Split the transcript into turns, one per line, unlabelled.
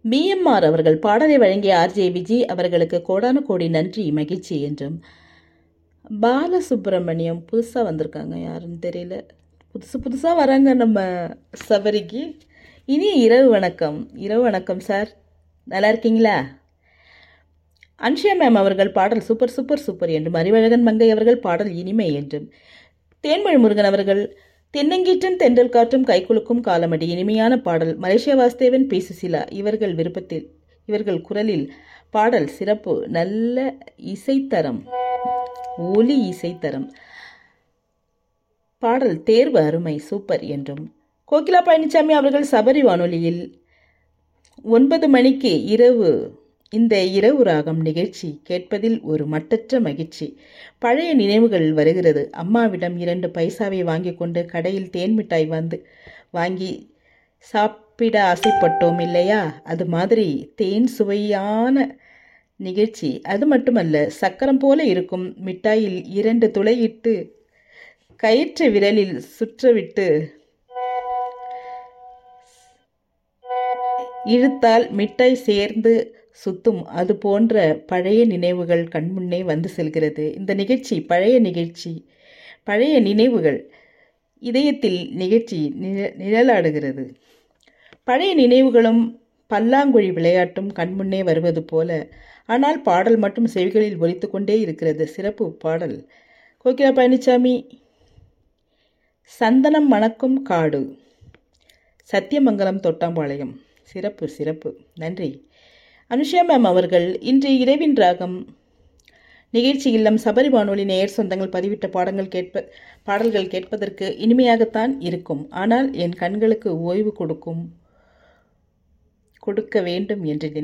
PMR அவர்கள் பாடலை வழங்கிய ஆர்ஜே விஜி அவர்களுக்கு கோடான கோடி நன்றி மகிழ்ச்சி என்றும் பாலசுப்ரமணியம் புதுசாக வந்திருக்காங்க யாருன்னு தெரியல புதுசு புதுசாக வராங்க நம்ம சபரிக்கு இனி இரவு வணக்கம் இரவு வணக்கம் சார் நல்லா இருக்கீங்களா அன்ஷியா மேம் அவர்கள் பாடல் சூப்பர் சூப்பர் சூப்பர் என்றும் அறிவழகன் மங்கை அவர்கள் பாடல் இனிமை என்றும் தேன்மொழி முருகன் அவர்கள் தென்னங்கீற்றன் தென்றல் காற்றும் கைக்குலுக்கும் காலமடி இனிமையான பாடல் மலேசியா வாசுதேவன் பி சுசிலா இவர்கள் விருப்பத்தில் இவர்கள் குரலில் பாடல் சிறப்பு நல்ல இசைத்தரம் ஒலி இசைத்தரம் பாடல் தேர்வு அருமை சூப்பர் என்றும் கோகிலா பழனிசாமி அவர்கள் சபரி வானொலியில் ஒன்பது மணிக்கு இரவு இந்த இரவு ராகம் நிகழ்ச்சி கேட்பதில் ஒரு மட்டற்ற மகிழ்ச்சி பழைய நினைவுகள் வருகிறது அம்மாவிடம் இரண்டு பைசாவை வாங்கி கொண்டு கடையில் தேன் மிட்டாய் வந்து வாங்கி சாப்பிட ஆசைப்பட்டோம் இல்லையா அது மாதிரி தேன் சுவையான நிகழ்ச்சி அது மட்டுமல்ல சக்கரம் போல இருக்கும் மிட்டாயில் இரண்டு துளையிட்டு கயிற்று விரலில் சுற்றவிட்டு இழுத்தால் மிட்டாய் சேர்ந்து சுத்தும் அது போன்ற பழைய நினைவுகள் கண்முன்னே வந்து செல்கிறது இந்த நிகழ்ச்சி பழைய நிகழ்ச்சி பழைய நினைவுகள் இதயத்தில் நிகழ்ச்சி நிழ நிழலாடுகிறது பழைய நினைவுகளும் பல்லாங்குழி விளையாட்டும் கண்முன்னே வருவது போல ஆனால் பாடல் மட்டும் செவிகளில் ஒலித்து கொண்டே இருக்கிறது சிறப்பு பாடல் கோகிலா பழனிசாமி சந்தனம் மணக்கும் காடு சத்தியமங்கலம் தொட்டாம்பாளையம் சிறப்பு சிறப்பு நன்றி அனுஷா மேம் அவர்கள் இன்று இரவின் ராகம் நிகழ்ச்சி இல்லம் சபரி வானொலி நேயர் சொந்தங்கள் பதிவிட்ட பாடங்கள் கேட்ப பாடல்கள் கேட்பதற்கு இனிமையாகத்தான் இருக்கும் ஆனால் என் கண்களுக்கு ஓய்வு கொடுக்கும் கொடுக்க வேண்டும் என்று